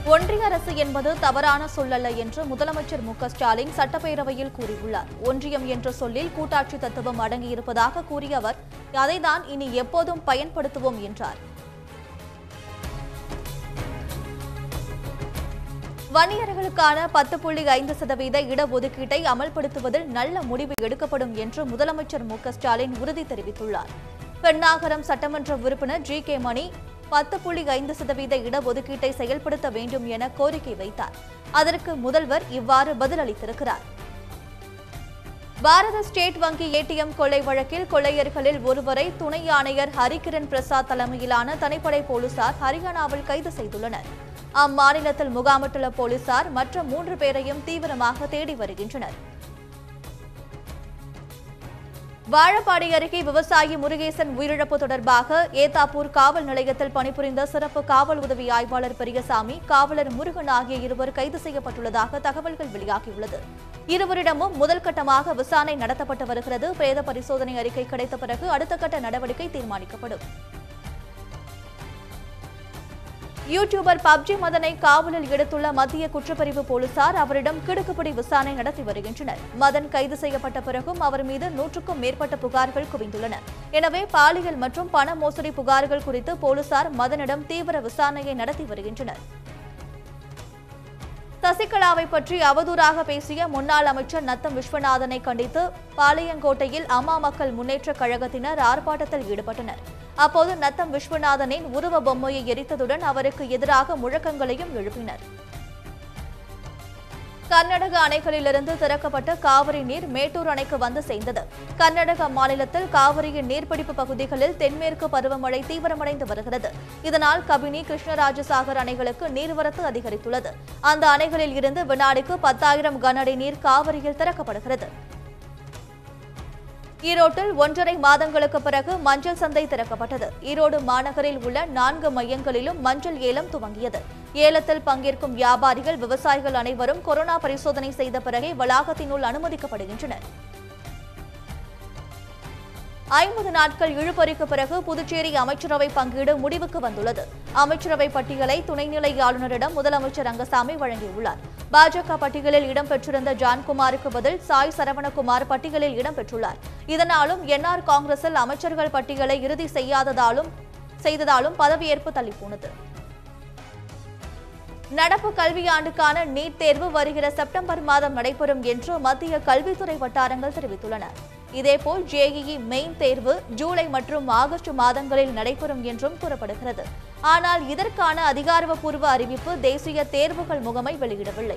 ஒன்றிய அரசு என்பது தவறான சொல்லல்ல என்று முதலமைச்சர் மு க ஸ்டாலின் சட்டப்பேரவையில் கூறியுள்ளார் ஒன்றியம் என்ற சொல்லில் கூட்டாட்சி தத்துவம் அடங்கியிருப்பதாக கூறிய அவர் அதைதான் இனி எப்போதும் பயன்படுத்துவோம் என்றார் வன்னியர்களுக்கான பத்து புள்ளி ஐந்து சதவீத இடஒதுக்கீட்டை அமல்படுத்துவதில் நல்ல முடிவு எடுக்கப்படும் என்று முதலமைச்சர் மு க ஸ்டாலின் உறுதி தெரிவித்துள்ளார் பெண்ணாகரம் சட்டமன்ற உறுப்பினர் ஜி கே மணி பத்து புள்ளி ஐந்து சதவீத இடஒதுக்கீட்டை செயல்படுத்த வேண்டும் என கோரிக்கை வைத்தார் அதற்கு முதல்வர் இவ்வாறு பதிலளித்திருக்கிறார் பாரத ஸ்டேட் வங்கி ஏடிஎம் கொள்ளை வழக்கில் கொள்ளையர்களில் ஒருவரை துணை ஆணையர் ஹரிகிரண் பிரசாத் தலைமையிலான தனிப்படை போலீசார் ஹரியானாவில் கைது செய்துள்ளனர் அம்மாநிலத்தில் முகாமிட்டுள்ள போலீசார் மற்ற மூன்று பேரையும் தீவிரமாக தேடி வருகின்றனர் வாழப்பாடி அருகே விவசாயி முருகேசன் உயிரிழப்பு தொடர்பாக ஏத்தாப்பூர் காவல் நிலையத்தில் பணிபுரிந்த சிறப்பு காவல் உதவி ஆய்வாளர் பெரியசாமி காவலர் முருகன் ஆகிய இருவர் கைது செய்யப்பட்டுள்ளதாக தகவல்கள் வெளியாகியுள்ளது இருவரிடமும் முதல் கட்டமாக விசாரணை நடத்தப்பட்டு வருகிறது பிரேத பரிசோதனை அறிக்கை கிடைத்த பிறகு அடுத்த கட்ட நடவடிக்கை தீர்மானிக்கப்படும் யூடியூபர் பப்ஜி மதனை காவலில் எடுத்துள்ள மத்திய குற்றப்பிரிவு போலீசார் அவரிடம் கிடுக்குப்பிடி விசாரணை நடத்தி வருகின்றனர் மதன் கைது செய்யப்பட்ட பிறகும் அவர் மீது நூற்றுக்கும் மேற்பட்ட புகார்கள் குவிந்துள்ளன எனவே பாலியல் மற்றும் பண மோசடி புகார்கள் குறித்து போலீசார் மதனிடம் தீவிர விசாரணையை நடத்தி வருகின்றனர் சசிகலாவை பற்றி அவதூறாக பேசிய முன்னாள் அமைச்சர் நத்தம் விஸ்வநாதனை கண்டித்து பாளையங்கோட்டையில் அம்மா மக்கள் முன்னேற்றக் கழகத்தினர் ஆர்ப்பாட்டத்தில் ஈடுபட்டனர் அப்போது நத்தம் விஸ்வநாதனின் உருவ பொம்மையை எரித்ததுடன் அவருக்கு எதிராக முழக்கங்களையும் எழுப்பினர் கர்நாடக அணைகளிலிருந்து திறக்கப்பட்ட காவிரி நீர் மேட்டூர் அணைக்கு வந்து சேர்ந்தது கர்நாடக மாநிலத்தில் காவிரியின் நீர்பிடிப்பு பகுதிகளில் தென்மேற்கு பருவமழை தீவிரமடைந்து வருகிறது இதனால் கபினி கிருஷ்ணராஜசாகர் அணைகளுக்கு நீர்வரத்து அதிகரித்துள்ளது அந்த அணைகளில் இருந்து வினாடிக்கு பத்தாயிரம் கன அடி நீர் காவிரியில் திறக்கப்படுகிறது ஈரோட்டில் ஒன்றரை மாதங்களுக்கு பிறகு மஞ்சள் சந்தை திறக்கப்பட்டது ஈரோடு மாநகரில் உள்ள நான்கு மையங்களிலும் மஞ்சள் ஏலம் துவங்கியது ஏலத்தில் பங்கேற்கும் வியாபாரிகள் விவசாயிகள் அனைவரும் கொரோனா பரிசோதனை செய்த பிறகே வளாகத்தினுள் அனுமதிக்கப்படுகின்றனர் ஐம்பது நாட்கள் இழுபறிக்கு பிறகு புதுச்சேரி அமைச்சரவை பங்கீடு முடிவுக்கு வந்துள்ளது அமைச்சரவை பட்டியலை துணைநிலை ஆளுநரிடம் முதலமைச்சர் ரங்கசாமி வழங்கியுள்ளார் பாஜக பட்டியலில் இடம்பெற்றிருந்த ஜான்குமாருக்கு பதில் சாய் சரவணகுமார் பட்டியலில் இடம்பெற்றுள்ளார் இதனாலும் என்ஆர் காங்கிரஸில் அமைச்சர்கள் பட்டியலை இறுதி செய்யாததாலும் செய்ததாலும் பதவியேற்பு தள்ளிப்போனது நடப்பு கல்வியாண்டுக்கான நீட் தேர்வு வருகிற செப்டம்பர் மாதம் நடைபெறும் என்று மத்திய கல்வித்துறை வட்டாரங்கள் தெரிவித்துள்ளன இதேபோல் ஜேஇஇ மெயின் தேர்வு ஜூலை மற்றும் ஆகஸ்ட் மாதங்களில் நடைபெறும் என்றும் கூறப்படுகிறது ஆனால் இதற்கான அதிகாரப்பூர்வ அறிவிப்பு தேசிய தேர்வுகள் முகமை வெளியிடவில்லை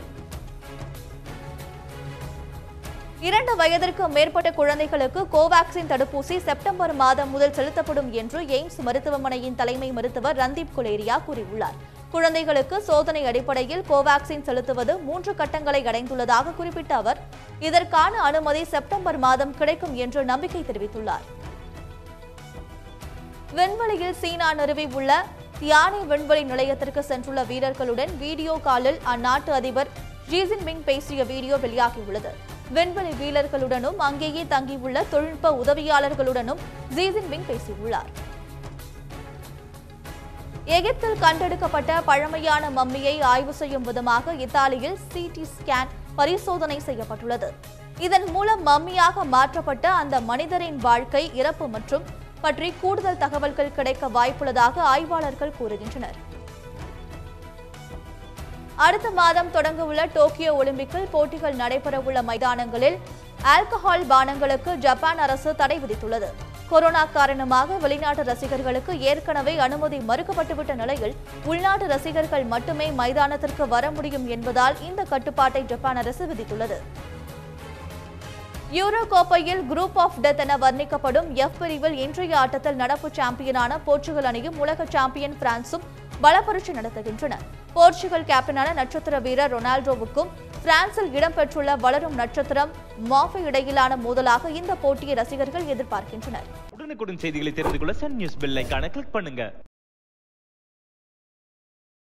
இரண்டு வயதிற்கு மேற்பட்ட குழந்தைகளுக்கு கோவாக்சின் தடுப்பூசி செப்டம்பர் மாதம் முதல் செலுத்தப்படும் என்று எய்ம்ஸ் மருத்துவமனையின் தலைமை மருத்துவர் ரந்தீப் குலேரியா கூறியுள்ளார் குழந்தைகளுக்கு சோதனை அடிப்படையில் கோவாக்சின் செலுத்துவது மூன்று கட்டங்களை அடைந்துள்ளதாக குறிப்பிட்ட அவர் இதற்கான அனுமதி செப்டம்பர் மாதம் கிடைக்கும் என்று நம்பிக்கை தெரிவித்துள்ளார் விண்வெளியில் சீனா நிறுவியுள்ள யானை விண்வெளி நிலையத்திற்கு சென்றுள்ள வீரர்களுடன் வீடியோ காலில் அந்நாட்டு அதிபர் ஜி ஜின்பிங் பேசிய வீடியோ வெளியாகியுள்ளது விண்வெளி வீரர்களுடனும் அங்கேயே தங்கியுள்ள தொழில்நுட்ப உதவியாளர்களுடனும் ஜி ஜின்பிங் பேசியுள்ளார் எகிப்தில் கண்டெடுக்கப்பட்ட பழமையான மம்மியை ஆய்வு செய்யும் விதமாக இத்தாலியில் சிடி ஸ்கேன் பரிசோதனை செய்யப்பட்டுள்ளது இதன் மூலம் மம்மியாக மாற்றப்பட்ட அந்த மனிதரின் வாழ்க்கை இறப்பு மற்றும் பற்றி கூடுதல் தகவல்கள் கிடைக்க வாய்ப்புள்ளதாக ஆய்வாளர்கள் கூறுகின்றனர் அடுத்த மாதம் தொடங்கவுள்ள டோக்கியோ ஒலிம்பிக்கில் போட்டிகள் நடைபெறவுள்ள மைதானங்களில் ஆல்கஹால் பானங்களுக்கு ஜப்பான் அரசு தடை விதித்துள்ளது கொரோனா காரணமாக வெளிநாட்டு ரசிகர்களுக்கு ஏற்கனவே அனுமதி மறுக்கப்பட்டுவிட்ட நிலையில் உள்நாட்டு ரசிகர்கள் மட்டுமே மைதானத்திற்கு வர முடியும் என்பதால் இந்த கட்டுப்பாட்டை ஜப்பான் அரசு விதித்துள்ளது யூரோ கோப்பையில் குரூப் ஆஃப் டெத் என வர்ணிக்கப்படும் எஃப் பிரிவில் இன்றைய ஆட்டத்தில் நடப்பு சாம்பியனான போர்ச்சுகல் அணியும் உலக சாம்பியன் பிரான்சும் பலப்பரீட்சை நடத்துகின்றன போர்ச்சுகல் கேப்டனான நட்சத்திர வீரர் ரொனால்டோவுக்கும் பிரான்சில் இடம்பெற்றுள்ள வளரும் நட்சத்திரம் மாஃபி இடையிலான மோதலாக இந்த போட்டியை ரசிகர்கள் எதிர்பார்க்கின்றனர் உடனுக்குடன் செய்திகளை தெரிந்து கொள்ள சன் நியூஸ் பெல் ஐகானை கிளிக் பண்ணுங்க